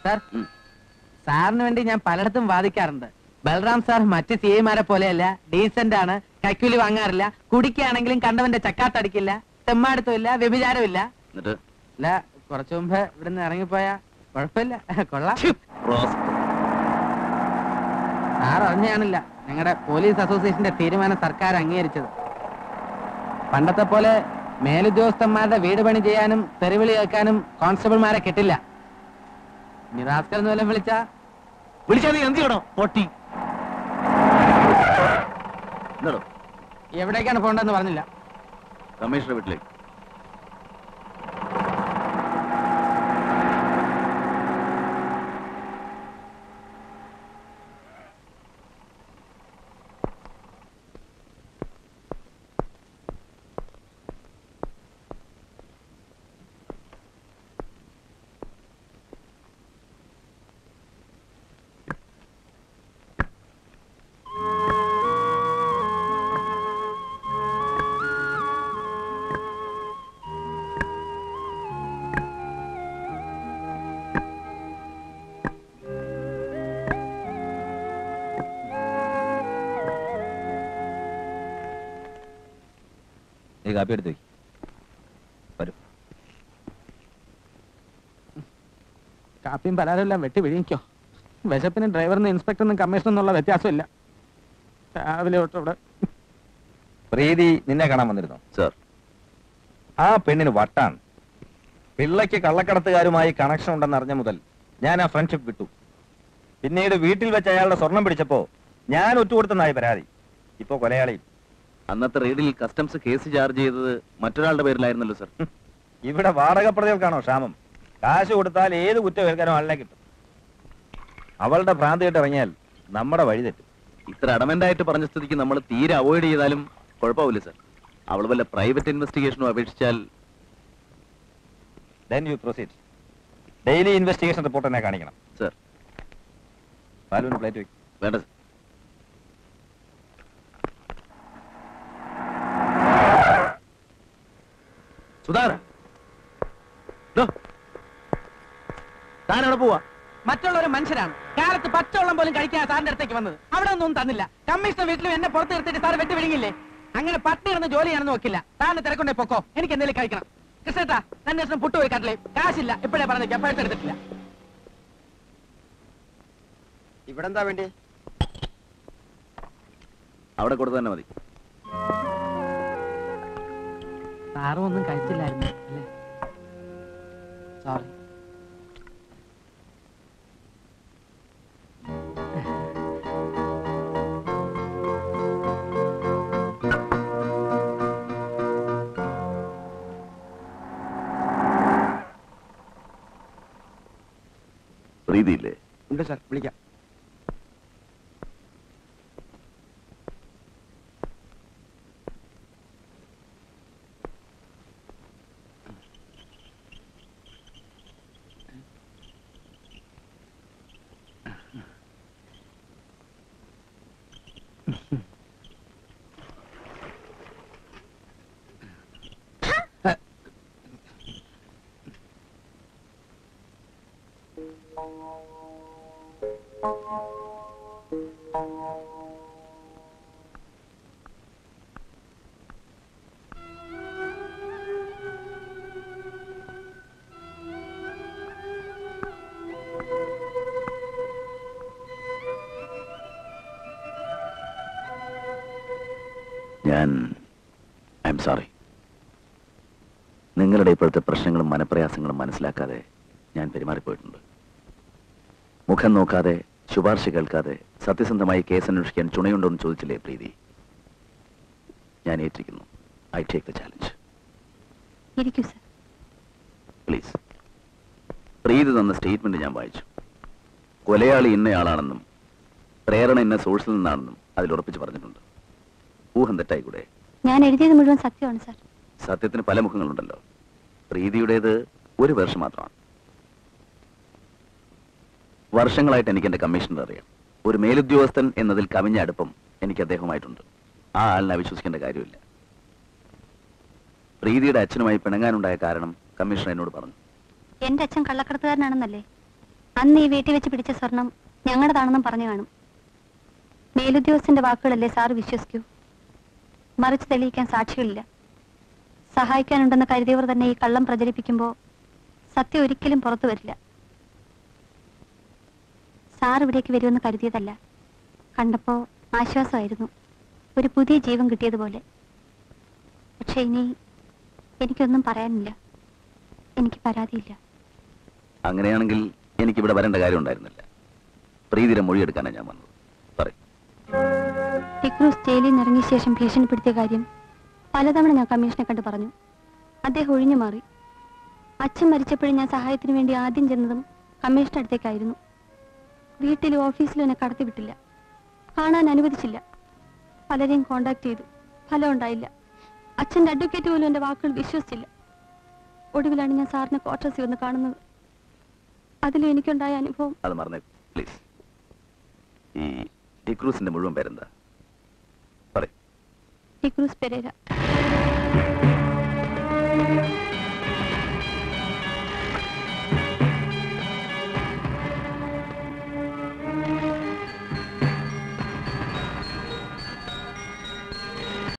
Sir ഉം. സാറിന് വേണ്ടി ഞാൻ പലയിടത്തും വാദിക്കാറുണ്ട് ബൽറാം സാർ മറ്റ് സി ഐമാരെ പോലെയല്ല ഡീസന്റ് ആണ് കൈക്കൂലി വാങ്ങാറില്ല കുടിക്കുകയാണെങ്കിലും കണ്ടവന്റെ ചക്കാത്തടിക്കില്ല തെമ്മാടുത്തുമില്ല വ്യഭിചാരമില്ല എന്നിട്ട് അല്ല കുറച്ചു മുമ്പ് ഇവിടുന്ന് ഇറങ്ങിപ്പോയ കുഴപ്പമില്ല കൊള്ളാം റോസ് സാർ അറിഞ്ഞാണില്ല ഞങ്ങളുടെ പോലീസ് അസോസിയേഷന്റെ തീരുമാനം സർക്കാർ അംഗീകരിച്ചത് പണ്ടത്തെ പോലെ മേലുദ്യോഗസ്ഥന്മാരുടെ വീട് പണി ചെയ്യാനും തെരുവിളി കേൾക്കാനും കോൺസ്റ്റബിൾമാരെ കിട്ടില്ല നിറാസ്കർ എന്ന് വല്ലതും വിളിച്ചാ വിളിച്ചാൽ നീ എന്ത് ചെയ്യണോ പൊട്ടി എന്താടോ എവിടേക്കാണ് പോകേണ്ടതെന്ന് പറഞ്ഞില്ല കമ്മീഷണർ വീട്ടിലേക്ക് നീ കാപ്പി എടുത്ത് വെക്ക്. വരൂ കാപ്പിയും പലഹാരം എല്ലാം വെട്ടി വിഴുങ്ങിക്കോ വിശപ്പിന് ഡ്രൈവറിന് ഇൻസ്പെക്ടറിനും കമ്മീഷനും എന്നുള്ള വ്യത്യാസമില്ല രാവിലെ തൊട്ട് ഇവിടെ പ്രീതി നിന്നെ കാണാൻ വന്നിരുന്നു സാർ ആ പെണ്ണിന് വട്ടാണ് പിള്ളയ്ക്ക് കള്ളക്കടത്തുകാരുമായി കണക്ഷൻ ഉണ്ടെന്ന് അറിഞ്ഞ മുതൽ ഞാൻ ആ ഫ്രണ്ട്ഷിപ്പ് വിട്ടു പിന്നീട് വീട്ടിൽ വെച്ച് അയാളുടെ സ്വർണം പിടിച്ചപ്പോ ഞാൻ ഒറ്റുകൊടുത്തെന്നായി പരാതി ഇപ്പോ കൊലയാളിയും അന്നത്തെ റെയ്ഡിൽ കസ്റ്റംസ് കേസ് ചാർജ് ചെയ്തത് മറ്റൊരാളുടെ പേരിലായിരുന്നല്ലോ സാർ ഇവിടെ വാടക പ്രതികൾക്കാണോ ക്ഷാമം കാശ് കൊടുത്താൽ ഏത് കുറ്റം ഏൽക്കാനോ ആളിനെ കിട്ടും അവളുടെ ഭ്രാന്തിയായിട്ട് ഇറങ്ങിയാൽ നമ്മുടെ വഴി തെറ്റും ഇത്ര അഡമന്റ് ആയിട്ട് പറഞ്ഞ സ്ഥിതിക്ക് നമ്മൾ തീരെ അവോയ്ഡ് ചെയ്താലും കുഴപ്പമില്ല സാർ അവൾ വല്ല പ്രൈവറ്റ് ഇൻവെസ്റ്റിഗേഷനും അപേക്ഷിച്ചാൽ then you proceed daily investigation report എന്നെ കാണിക്കണം സാർ ബാലുവിന് പ്ലേറ്റ് വെക്കും വേണ്ട സാർ സുധാര താനവിടെ പോവാ മറ്റുള്ളവർ മനുഷ്യരാണ് കാലത്ത് പച്ചവെള്ളം പോലും കഴിക്കാൻ സാറിന്റെ അടുത്തേക്ക് വന്നത് അവിടെ ഒന്നും തന്നില്ല കമ്മീഷണർ വീട്ടിലും എന്നെ പുറത്ത് നിർത്തിയിട്ട് സാർ വെട്ടി വിഴുങ്ങില്ലേ അങ്ങനെ പട്ടി കിടന്ന് ജോലി ചെയ്യാനൊന്നും നോക്കില്ല സാറിന് തിരക്കൊണ്ടേ പൊക്കോ എനിക്ക് എന്തെങ്കിലും കഴിക്കണം കൃഷ്ണേട്ടാ രണ്ട് ദിവസം പുട്ടുപോയി കാട്ടില്ലേ കാശില്ല ഇപ്പോഴേ പറഞ്ഞു എപ്പോഴത്തെ എടുത്തിട്ടില്ല ഇവിടെ എന്താ വേണ്ടി അവിടെ കൊടുത്തു തന്നെ മതി സാറും ഒന്നും കഴിച്ചില്ലായിരുന്നു അല്ലേ സോറി പ്രീതിയില്ലേ ഉണ്ട് സാർ വിളിക്കാം ഞാൻ ഐ എം സോറി നിങ്ങളുടെ ഇപ്പോഴത്തെ പ്രശ്നങ്ങളും മനപ്രയാസങ്ങളും മനസ്സിലാക്കാതെ ഞാൻ പെരുമാറിപ്പോയിട്ടുണ്ട് മുഖം നോക്കാതെ ശുപാർശ കേൾക്കാതെ സത്യസന്ധമായി കേസ് അന്വേഷിക്കാൻ ചുണയുണ്ടോ എന്ന് ചോദിച്ചില്ലേ പ്രീതി ഞാൻ ഏറ്റിരിക്കുന്നു ഐ ടേക്ക് ദ ചാലഞ്ച് ഇരിക്കൂ സർ പ്ലീസ് പ്രീതി തന്ന സ്റ്റേറ്റ്മെന്റ് ഞാൻ വായിച്ചു കൊലയാളി ഇന്നയാളാണെന്നും പ്രേരണ ഇന്ന സോഴ്സിൽ നിന്നാണെന്നും അതിൽ ഉറപ്പിച്ച് പറഞ്ഞിട്ടുണ്ട് ഊഹം തെറ്റായിക്കൂടെ ഞാൻ എഴുതിയത് മുഴുവൻ സത്യമാണ് സർ സത്യത്തിന് പല മുഖങ്ങളുണ്ടല്ലോ പ്രീതിയുടേത് ഒരു വേർഷം മാത്രമാണ് വർഷങ്ങളായിട്ട് എനിക്ക് എന്റെ കമ്മീഷണർ അറിയാം ഒരു മേലുദ്യോഗസ്ഥൻ എന്നതിൽ കവിഞ്ഞ അടുപ്പം എനിക്ക് അദ്ദേഹമായിട്ടുണ്ട് ആ ആളിനെ വിശ്വസിക്കേണ്ട കാര്യമില്ല പ്രീതിയുടെ അച്ഛനുമായി പിണങ്ങാനുണ്ടായ കാരണം കമ്മീഷണർ എന്നോട് പറഞ്ഞു എന്റെ അച്ഛൻ കള്ളക്കടത്തുകാരനാണെന്നല്ലേ അന്ന് ഈ വീട്ടിൽ വെച്ച് പിടിച്ച സ്വർണം ഞങ്ങളുടേതാണെന്നും പറഞ്ഞു കാണും മേലുദ്യോഗസ്ഥന്റെ വാക്കുകളല്ലേ സാറ് വിശ്വസിക്കൂ മറിച്ച് തെളിയിക്കാൻ സാക്ഷികളില്ല സഹായിക്കാനുണ്ടെന്ന് കരുതിയവർ തന്നെ ഈ കള്ളം പ്രചരിപ്പിക്കുമ്പോൾ സത്യം ഒരിക്കലും പുറത്തു വരില്ല സാർ ഇവിടേക്ക് വരുമെന്ന് കരുതിയതല്ല കണ്ടപ്പോ ആശ്വാസമായിരുന്നു ഒരു പുതിയ ജീവൻ കിട്ടിയതുപോലെ പക്ഷെ ഇനി എനിക്കൊന്നും പറയാനില്ല എനിക്ക് പരാതിയില്ല അങ്ങനെയാണെങ്കിൽ എനിക്കിവിടെ വരേണ്ട കാര്യം ഉണ്ടായിരുന്നില്ല പ്രീതിയുടെ മൊഴിയെടുക്കാനാണ് ഞാൻ വന്നത് പറയും ടിക്രൂസ് ജയിലിൽ നിന്ന് ഇറങ്ങിയ ശേഷം ഭീഷണിപ്പെടുത്തിയ കാര്യം പലതവണ ഞാൻ കമ്മീഷനെ കണ്ട് പറഞ്ഞു അദ്ദേഹം ഒഴിഞ്ഞു മാറി അച്ഛൻ മരിച്ചപ്പോഴും ഞാൻ സഹായത്തിന് വേണ്ടി ആദ്യം ചെന്നതും കമ്മീഷന്റെ അടുത്തേക്കായിരുന്നു വീട്ടിലും ഓഫീസിലും എന്നെ കടത്തിവിട്ടില്ല കാണാൻ അനുവദിച്ചില്ല പലരെയും കോണ്ടാക്ട് ചെയ്തു ഫലം ഉണ്ടായില്ല അച്ഛൻ്റെ അഡ്വക്കേറ്റ് പോലും എൻ്റെ വാക്കുകൾ വിശ്വസിച്ചില്ല ഒടുവിലാണ് ഞാൻ സാറിനെ ക്വാർട്ടേഴ്സിൽ വന്ന് കാണുന്നത് അതിലും എനിക്കുണ്ടായ അനുഭവം അത് മറന്നേ പ്ലീസ് ഈ ഡിക്രൂസിന്റെ മുഴുവൻ പേരെന്താ പറയും ടിക്രൂസ് പെരേര